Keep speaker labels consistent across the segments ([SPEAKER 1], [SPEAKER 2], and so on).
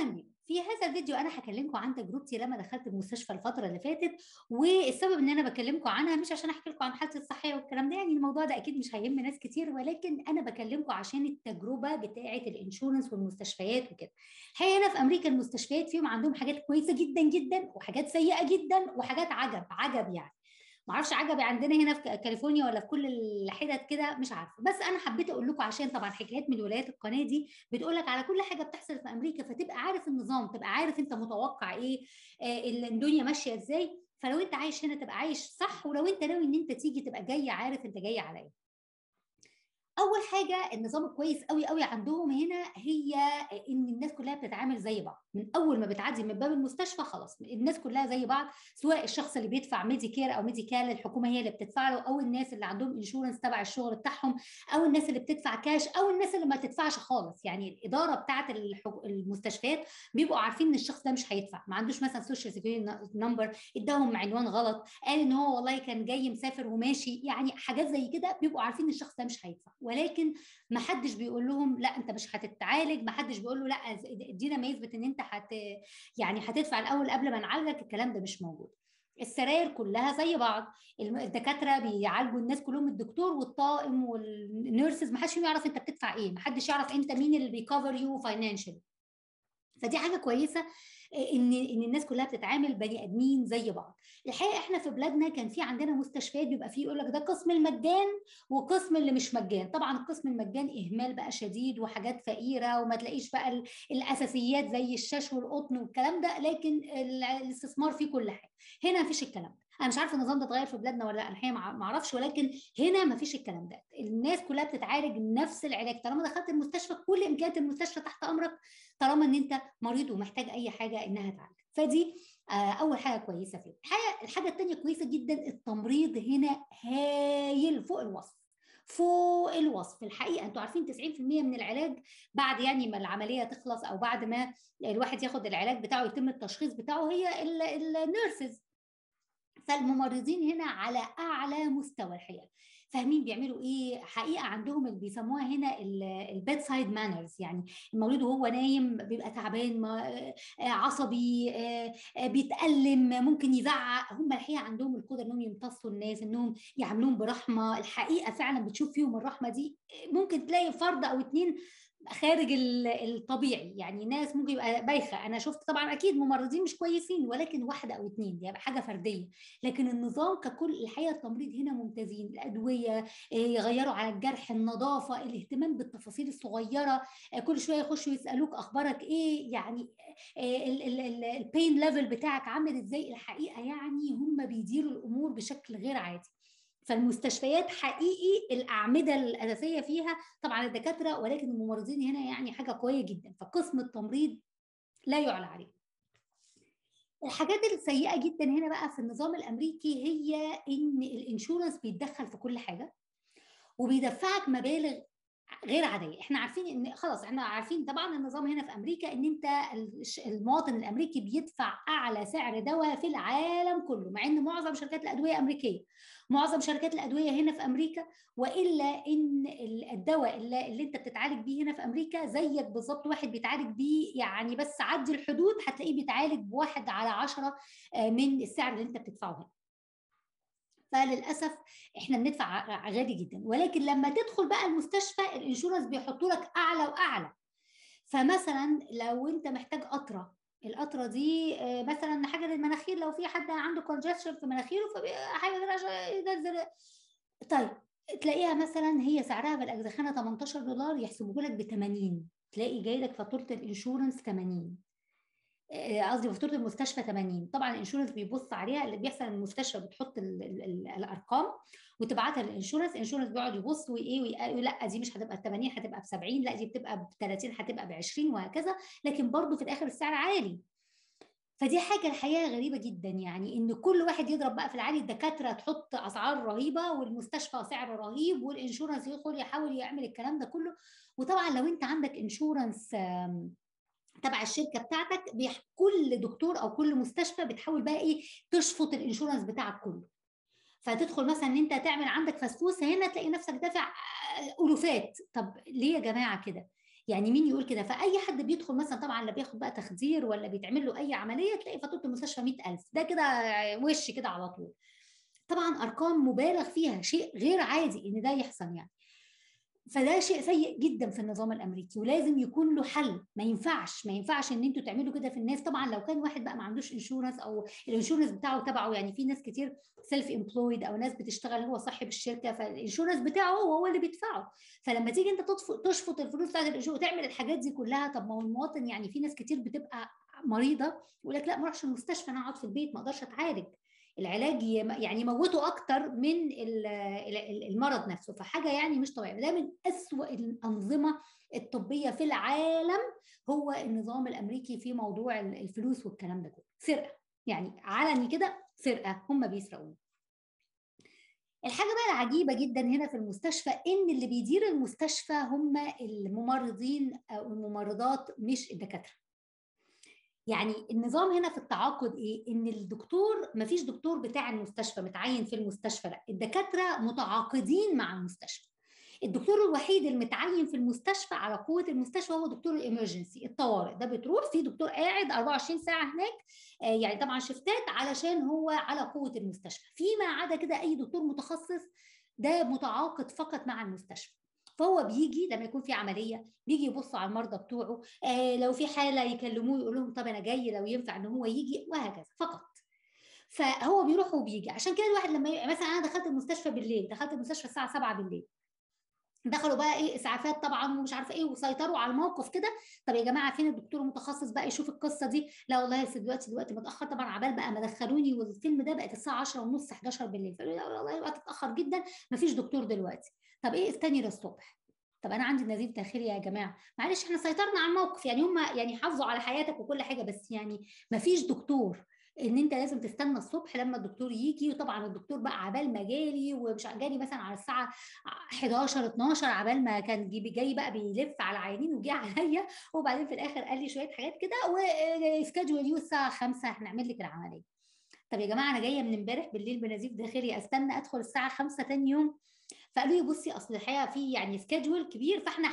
[SPEAKER 1] اهلا بيكم في هذا الفيديو انا هكلمكم عن تجربتي لما دخلت المستشفى الفتره اللي فاتت والسبب ان انا بكلمكم عنها مش عشان احكي لكم عن حالتي الصحيه والكلام ده يعني الموضوع ده اكيد مش هيهم ناس كتير ولكن انا بكلمكم عشان التجربه بتاعه الانشورنس والمستشفيات وكده الحقيقه هنا في امريكا المستشفيات فيهم عندهم حاجات كويسه جدا جدا وحاجات سيئه جدا وحاجات عجب عجب يعني ما اعرفش عجبي عندنا هنا في كاليفورنيا ولا في كل الحتت كده مش عارفه بس انا حبيت اقول لكم عشان طبعا حكايات من ولايات القناه دي بتقول لك على كل حاجه بتحصل في امريكا فتبقى عارف النظام تبقى عارف انت متوقع ايه آه الدنيا ماشيه ازاي فلو انت عايش هنا تبقى عايش صح ولو انت ناوي ان انت تيجي تبقى جاي عارف انت جاي على ايه اول حاجه النظام الكويس قوي قوي عندهم هنا هي ان الناس كلها بتتعامل زي بعض من اول ما بتعدي من باب المستشفى خلاص الناس كلها زي بعض سواء الشخص اللي بيدفع ميديكير او ميديكال الحكومه هي اللي بتدفع له او الناس اللي عندهم انشورنس تبع الشغل بتاعهم او الناس اللي بتدفع كاش او الناس اللي ما تدفعش خالص يعني الاداره بتاعه المستشفيات بيبقوا عارفين ان الشخص ده مش هيدفع ما عندوش مثلا سوشيال سيكيورتي نمبر اداهم عنوان غلط قال ان هو والله كان جاي مسافر وماشي يعني حاجات زي كده بيبقوا عارفين ان الشخص ده مش هيدفع ولكن ما حدش بيقول لهم لا انت مش هتتعالج ما حدش بيقول له لا ادينا ما يثبت ان انت هت يعني هتدفع الاول قبل ما نعالجك الكلام ده مش موجود السراير كلها زي بعض الدكاتره بيعالجوا الناس كلهم الدكتور والطاقم والنيرسز ما حدش فيهم يعرف انت بتدفع ايه ما حدش يعرف انت مين اللي بيكفر يو فاينانشال فدي حاجه كويسه ان ان الناس كلها بتتعامل بني ادمين زي بعض الحقيقه احنا في بلادنا كان في عندنا مستشفيات بيبقى فيه يقول لك ده قسم المجان وقسم اللي مش مجان طبعا القسم المجان اهمال بقى شديد وحاجات فقيره وما تلاقيش بقى الاساسيات زي الشاش والقطن والكلام ده لكن الاستثمار فيه كل حاجه هنا مفيش الكلام ده انا مش عارفه النظام ده اتغير في بلادنا ولا لا الحقيقه ما اعرفش ولكن هنا ما فيش الكلام ده الناس كلها بتتعالج نفس العلاج طالما دخلت المستشفى كل امكانيات المستشفى تحت امرك طالما ان انت مريض ومحتاج اي حاجه انها تعالج فدي آه اول حاجه كويسه فيه الحاجه الحاجه الثانيه كويسه جدا التمريض هنا هايل فوق الوصف فوق الوصف الحقيقه انتوا عارفين 90% من العلاج بعد يعني ما العمليه تخلص او بعد ما الواحد ياخد العلاج بتاعه يتم التشخيص بتاعه هي النيرسز فالممرضين هنا على اعلى مستوى الحقيقه فاهمين بيعملوا ايه حقيقه عندهم اللي بيسموها هنا البيد سايد مانرز يعني المريض وهو نايم بيبقى تعبان عصبي بيتالم ممكن يزعق هم الحقيقه عندهم القدره انهم يمتصوا الناس انهم يعاملوهم برحمه الحقيقه فعلا بتشوف فيهم الرحمه دي ممكن تلاقي فرد او اتنين خارج الطبيعي يعني ناس ممكن يبقى بايخه انا شفت طبعا اكيد ممرضين مش كويسين ولكن واحده او اثنين دي حاجه فرديه لكن النظام ككل الحقيقه التمريض هنا ممتازين الادويه يغيروا على الجرح النظافه الاهتمام بالتفاصيل الصغيره كل شويه يخشوا يسالوك اخبارك ايه يعني البين ليفل بتاعك عامل ازاي الحقيقه يعني هم بيديروا الامور بشكل غير عادي فالمستشفيات حقيقي الاعمده الاساسيه فيها طبعا الدكاتره ولكن الممرضين هنا يعني حاجه قويه جدا فقسم التمريض لا يعلى عليه الحاجات السيئه جدا هنا بقى في النظام الامريكي هي ان الانشورنس بيتدخل في كل حاجه وبيدفعك مبالغ غير عاديه احنا عارفين ان خلاص احنا عارفين طبعا النظام هنا في امريكا ان انت المواطن الامريكي بيدفع اعلى سعر دواء في العالم كله مع ان معظم شركات الادويه امريكيه معظم شركات الادويه هنا في امريكا والا ان الدواء اللي, اللي انت بتتعالج بيه هنا في امريكا زيك بالظبط واحد بيتعالج بيه يعني بس عدي الحدود هتلاقيه بيتعالج بواحد على عشرة من السعر اللي انت بتدفعه هنا فللاسف احنا بندفع غالي جدا ولكن لما تدخل بقى المستشفى الانشورنس بيحطوا لك اعلى واعلى فمثلا لو انت محتاج قطره القطره دي مثلا حاجه للمناخير لو في حد عنده كونجستشن في مناخيره فحاجه كده عشان ينزل طيب تلاقيها مثلا هي سعرها بالاجزخانه 18 دولار يحسبوه لك ب 80 تلاقي جاي لك فاتوره الانشورنس 80 قصدي فاتوره المستشفى 80 طبعا الانشورنس بيبص عليها اللي بيحصل المستشفى بتحط ال ال ال الارقام وتبعتها للانشورنس الانشورنس بيقعد يبص وايه ويقول لا دي مش هتبقى ب 80 هتبقى ب 70 لا دي بتبقى ب 30 هتبقى ب 20 وهكذا لكن برضه في الاخر السعر عالي فدي حاجة الحقيقة غريبة جدا يعني إن كل واحد يضرب بقى في العالي الدكاترة تحط أسعار رهيبة والمستشفى سعر رهيب والإنشورنس يدخل يحاول يعمل الكلام ده كله وطبعا لو أنت عندك إنشورنس تبع الشركه بتاعتك كل دكتور او كل مستشفى بتحاول بقى ايه تشفط الانشورنس بتاعك كله فتدخل مثلا ان انت تعمل عندك فسفوسه هنا تلاقي نفسك دافع الوفات طب ليه يا جماعه كده يعني مين يقول كده فاي حد بيدخل مثلا طبعا لا بياخد بقى تخدير ولا بيتعمل له اي عمليه تلاقي فاتوره المستشفى 100000 ده كده وش كده على طول طبعا ارقام مبالغ فيها شيء غير عادي ان ده يحصل يعني فده شيء سيء جدا في النظام الامريكي ولازم يكون له حل ما ينفعش ما ينفعش ان انتوا تعملوا كده في الناس طبعا لو كان واحد بقى ما عندوش انشورنس او الانشورنس بتاعه تبعه يعني في ناس كتير سيلف امبلويد او ناس بتشتغل هو صاحب الشركه فالانشورنس بتاعه هو هو اللي بيدفعه فلما تيجي انت تشفط الفلوس بتاعت الانشورنس وتعمل الحاجات دي كلها طب ما هو المواطن يعني في ناس كتير بتبقى مريضه يقول لك لا ما اروحش المستشفى انا اقعد في البيت ما اقدرش اتعالج العلاج يعني يموته اكتر من المرض نفسه فحاجه يعني مش طبيعيه ده من اسوا الانظمه الطبيه في العالم هو النظام الامريكي في موضوع الفلوس والكلام ده كله سرقه يعني علني كده سرقه هم بيسرقوه الحاجه بقى العجيبه جدا هنا في المستشفى ان اللي بيدير المستشفى هم الممرضين او الممرضات مش الدكاتره يعني النظام هنا في التعاقد ايه ان الدكتور ما فيش دكتور بتاع المستشفى متعين في المستشفى لا الدكاتره متعاقدين مع المستشفى الدكتور الوحيد المتعين في المستشفى على قوه المستشفى هو دكتور الامرجنسي الطوارئ ده بتروح في دكتور قاعد 24 ساعه هناك آه يعني طبعا شفتات علشان هو على قوه المستشفى فيما عدا كده اي دكتور متخصص ده متعاقد فقط مع المستشفى فهو بيجي لما يكون في عمليه بيجي يبص على المرضى بتوعه آه لو في حاله يكلموه يقول لهم طب انا جاي لو ينفع ان هو يجي وهكذا فقط فهو بيروح وبيجي عشان كده الواحد لما مثلا انا دخلت المستشفى بالليل دخلت المستشفى الساعه 7 بالليل دخلوا بقى ايه اسعافات طبعا ومش عارفه ايه وسيطروا على الموقف كده طب يا جماعه فين الدكتور المتخصص بقى يشوف القصه دي لا والله يا دلوقتي دلوقتي متاخر طبعا عبال بقى ما دخلوني والفيلم ده بقت الساعه 10 ونص 11 بالليل فقالوا لا والله الوقت اتاخر جدا ما فيش دكتور دلوقتي طب ايه استني للصبح طب انا عندي نزيف داخلي يا جماعه معلش احنا سيطرنا على الموقف يعني هم يعني حافظوا على حياتك وكل حاجه بس يعني ما فيش دكتور ان انت لازم تستنى الصبح لما الدكتور يجي وطبعا الدكتور بقى عبال ما جالي ومش جالي مثلا على الساعه 11 12 عبال ما كان جاي بقى بيلف على العيانين وجه عليا وبعدين في الاخر قال لي شويه حاجات كده وسكادجول يو الساعه 5 هنعمل لك العمليه طب يا جماعه انا جايه من امبارح بالليل بنزيف داخلي استنى ادخل الساعه 5 ثاني يوم فقالوا لي بصي اصل الحقيقه في يعني سكادجول كبير فاحنا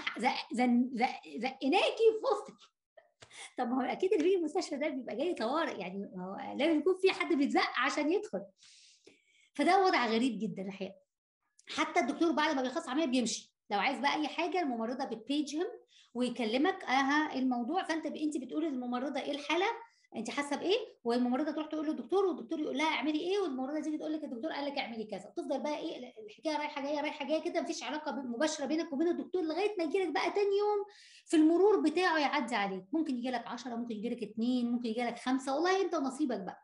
[SPEAKER 1] زقناكي في وسطك طب ما هو اكيد اللي بيجي المستشفى ده بيبقى جاي طوارئ يعني هو لازم يكون في حد بيتزق عشان يدخل فده وضع غريب جدا الحقيقه حتى الدكتور بعد ما بيخلص عمليه بيمشي لو عايز بقى اي حاجه الممرضه بتبيجهم ويكلمك اها الموضوع فانت انت بتقولي للممرضه ايه الحاله انت حاسه بايه والممرضه تروح تقول للدكتور والدكتور يقول لها اعملي ايه والممرضه تيجي تقول لك الدكتور قال لك اعملي كذا تفضل بقى ايه الحكايه رايحه جايه رايحه جايه كده مفيش علاقه مباشره بينك وبين الدكتور لغايه ما يجي لك بقى تاني يوم في المرور بتاعه يعدي عليك ممكن يجي لك 10 ممكن يجي لك 2 ممكن يجي لك 5 والله انت ونصيبك بقى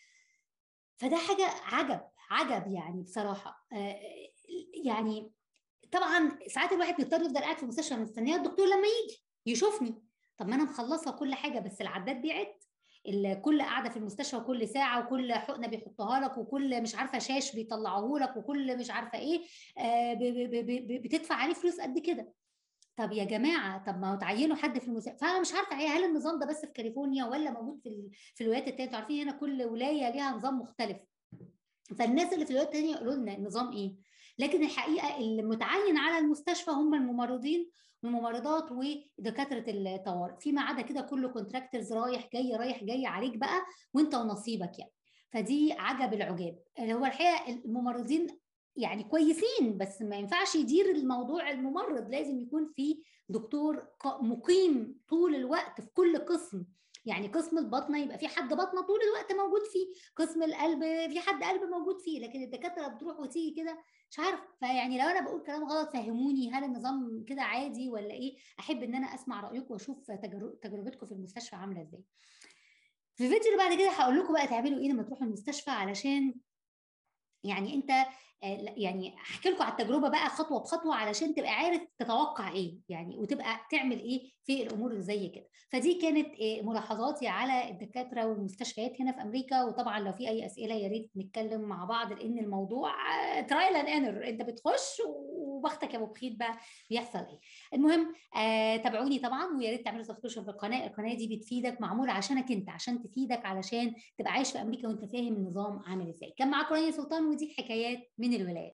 [SPEAKER 1] فده حاجه عجب عجب يعني بصراحه آه يعني طبعا ساعات الواحد بيضطر يفضل قاعد في المستشفى مستنيه الدكتور لما يجي يشوفني طب ما انا مخلصه كل حاجه بس العداد بيعد كل قاعده في المستشفى كل ساعه وكل حقنه بيحطها لك وكل مش عارفه شاش بيطلعوه لك وكل مش عارفه ايه آه بتدفع عليه فلوس قد كده طب يا جماعه طب ما هو تعينوا حد في المستشفى فانا مش عارفه هل النظام ده بس في كاليفورنيا ولا موجود في في الولايات التانيه انتوا عارفين هنا كل ولايه ليها نظام مختلف فالناس اللي في الولايات التانيه يقولوا لنا النظام ايه لكن الحقيقه المتعين على المستشفى هم الممرضين والممرضات ودكاتره الطوارئ فيما عدا كده كله كونتراكتورز رايح جاي رايح جاي عليك بقى وانت ونصيبك يعني فدي عجب العجاب اللي هو الحقيقه الممرضين يعني كويسين بس ما ينفعش يدير الموضوع الممرض لازم يكون في دكتور مقيم طول الوقت في كل قسم يعني قسم البطنه يبقى في حد بطنه طول الوقت موجود فيه قسم القلب في حد قلب موجود فيه لكن الدكاتره بتروح وتيجي كده مش عارف فيعني لو انا بقول كلام غلط فهموني هل النظام كده عادي ولا ايه احب ان انا اسمع رايكم واشوف تجربتكم في المستشفى عامله ازاي في الفيديو اللي بعد كده هقول لكم بقى تعملوا ايه لما تروحوا المستشفى علشان يعني انت يعني احكي لكم على التجربه بقى خطوه بخطوه علشان تبقى عارف تتوقع ايه يعني وتبقى تعمل ايه في الامور اللي زي كده فدي كانت ملاحظاتي على الدكاتره والمستشفيات هنا في امريكا وطبعا لو في اي اسئله يا ريت نتكلم مع بعض لان الموضوع ترايل اند ايرور انت بتخش وبختك يا ابو بخيت بقى بيحصل ايه المهم آه تابعوني طبعا ويا ريت تعملوا سبسكريبشن في القناه القناه دي بتفيدك معموله عشانك انت عشان تفيدك علشان تبقى عايش في امريكا وانت فاهم النظام عامل ازاي كان معاكم رانيا سلطان ودي حكايات من الولايات